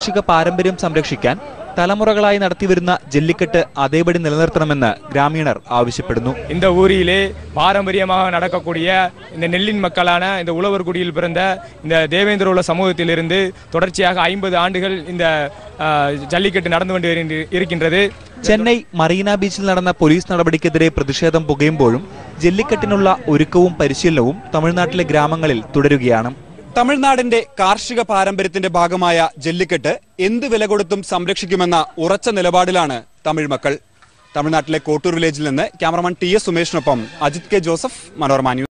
കാർഷിക പാരമ്പര്യം സംരക്ഷിക്കാൻ തലമുറകളായി നടത്തിവരുന്ന ജല്ലിക്കെട്ട് അതേപടി നിലനിർത്തണമെന്ന് ഗ്രാമീണർ ആവശ്യപ്പെടുന്നു இந்த ஊரிலே பாரம்பரியமாக நடக்கக்கூடிய இந்த நெல்லின் மக்களான இந்த உழவர் குடியில் பிறந்த இந்த தேவேந்திர உள்ள சமூகத்திலிருந்து தொடர்ச்சியாக ஐம்பது ஆண்டுகள் இந்த அஹ், ஜல்லிக்கட்டு நடந்து கொண்டு வருகின்ற- இருக்கின்றது ചെന്നൈ മറീന ബീച്ചിൽ നടന്ന പോലീസ് നടപടിക്കെതിരെ പ്രതിഷേധം പുകയുമ്പോഴും ജല്ലിക്കെട്ടിനുള്ള ഒരുക്കവും പരിശീലനവും തമിഴ്നാട്ടിലെ ഗ്രാമങ്ങളിൽ തുടരുകയാണ് തമിഴ്നാടിന്റെ കാർഷിക പാരമ്പര്യത്തിന്റെ ഭാഗമായ ജല്ലിക്കെട്ട് എന്ത് വില കൊടുത്തും സംരക്ഷിക്കുമെന്ന ഉറച്ച നിലപാടിലാണ് തമിഴ് മക്കൾ തമിഴ്നാട്ടിലെ കോട്ടൂർ വില്ലേജിൽ നിന്ന് ക്യാമറമാൻ ടി എസ് സുമേഷിനൊപ്പം Ajith K Joseph Manorama news